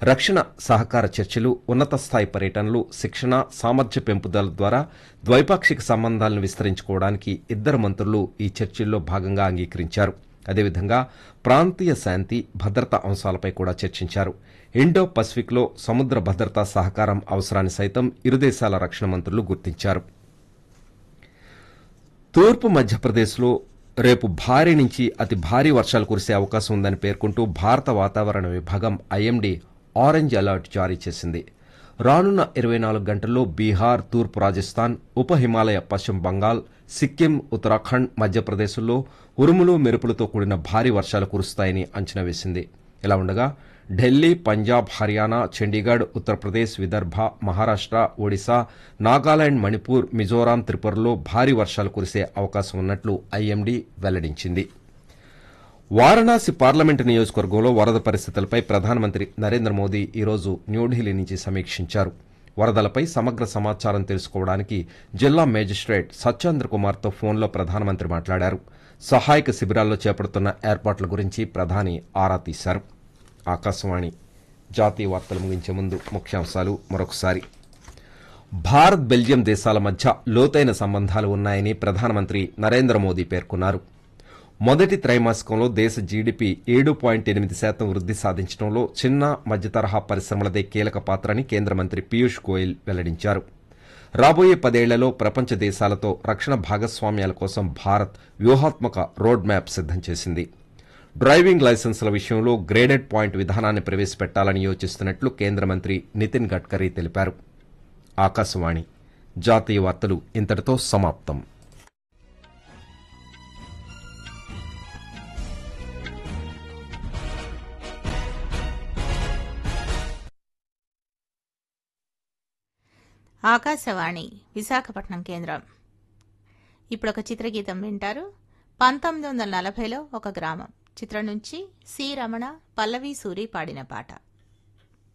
రక్షణ సహకార చర్చలు ఉన్నత స్థాయి పర్యటనలు శిక్షణ సామర్థ్య పెంపుదల ద్వారా ద్వైపాక్షిక సంబంధాలను విస్తరించుకోవడానికి ఇద్దరు మంత్రులు ఈ చర్చల్లో భాగంగా అంగీకరించారు అదేవిధంగా ప్రాంతీయ శాంతి భద్రతా అంశాలపై కూడా చర్చించారు ఇండో పసిఫిక్లో సముద్ర భద్రతా సహకారం అవసరాన్ని సైతం ఇరు దేశాల రక్షణ మంత్రులు గుర్తించారు తూర్పు మధ్యప్రదేశ్లో రేపు భారీ నుంచి అతి భారీ వర్షాలు కురిసే అవకాశం ఉందని పేర్కొంటూ భారత వాతావరణ విభాగం ఐఎండీ ఆరెంజ్ అలర్ట్ జారీ చేసింది రానున్న ఇరవై నాలుగు గంటల్లో బీహార్ తూర్పు రాజస్థాన్ ఉప హిమాలయ పశ్చిమ బంగాల్ సిక్కిం ఉత్తరాఖండ్ మధ్యప్రదేశ్లో ఉరుములు మెరుపులతో కూడిన భారీ వర్షాలు కురుస్తాయని అంచనా వేసింది ఇలా ఉండగా ఢిల్లీ పంజాబ్ హర్యానా చండీగఢ్ ఉత్తరప్రదేశ్ విదర్భ మహారాష్ట్ర ఒడిశా నాగాలాండ్ మణిపూర్ మిజోరాం త్రిపురలో భారీ వర్షాలు కురిసే అవకాశం ఉన్నట్లు ఐఎండీ వెల్లడించింది వారణాసి పార్లమెంటు నియోజకవర్గంలో వరద పరిస్థితులపై ప్రధానమంత్రి నరేంద్ర మోదీ ఈరోజు న్యూఢిల్లీ నుంచి సమీక్షించారు వరదలపై సమగ్ర సమాచారం తెలుసుకోవడానికి జిల్లా మేజిస్ట్రేట్ సత్యేంద్ర కుమార్తో ఫోన్లో ప్రధానమంత్రి మాట్లాడారు సహాయక శిబిరాల్లో చేపడుతున్న ఏర్పాట్ల గురించి ప్రధాని ఆరా తీశారు ఆకాశవాణి జాతీయ వార్తలు ముగించే ముందు ముఖ్యాంశాలు మరొకసారి భారత్ బెల్జియం దేశాల మధ్య లోతైన సంబంధాలు ఉన్నాయని ప్రధానమంత్రి నరేంద్ర మోదీ పేర్కొన్నారు మొదటి త్రైమాసికంలో దేశ జీడిపి ఏడు పాయింట్ ఎనిమిది శాతం వృద్ధి సాధించడంలో చిన్న మధ్యతరహా పరిశ్రమలదే కీలక పాత్రని కేంద్ర మంత్రి పీయూష్ గోయల్ వెల్లడించారు రాబోయే పదేళ్లలో ప్రపంచ దేశాలతో రక్షణ భాగస్వామ్యాల కోసం భారత్ వ్యూహాత్మక రోడ్ మ్యాప్ సిద్దం చేసింది డ్రైవింగ్ లైసెన్సుల విషయంలో గ్రేడెడ్ పాయింట్ విధానాన్ని ప్రవేశపెట్టాలని యోచిస్తున్నట్లు కేంద్ర మంత్రి నితిన్ గడ్కరీ తెలిపారు ఆకాశవాణి జాతీయ వార్తలు ఇంతటితో సమాప్తం ఆకాశవాణి విశాఖపట్నం కేంద్రం ఇప్పుడు ఒక చిత్రగీతం వింటారు పంతొమ్మిది వందల నలభైలో ఒక గ్రామం చిత్రం నుంచి సి రమణ పల్లవి సూరి పాడిన పాట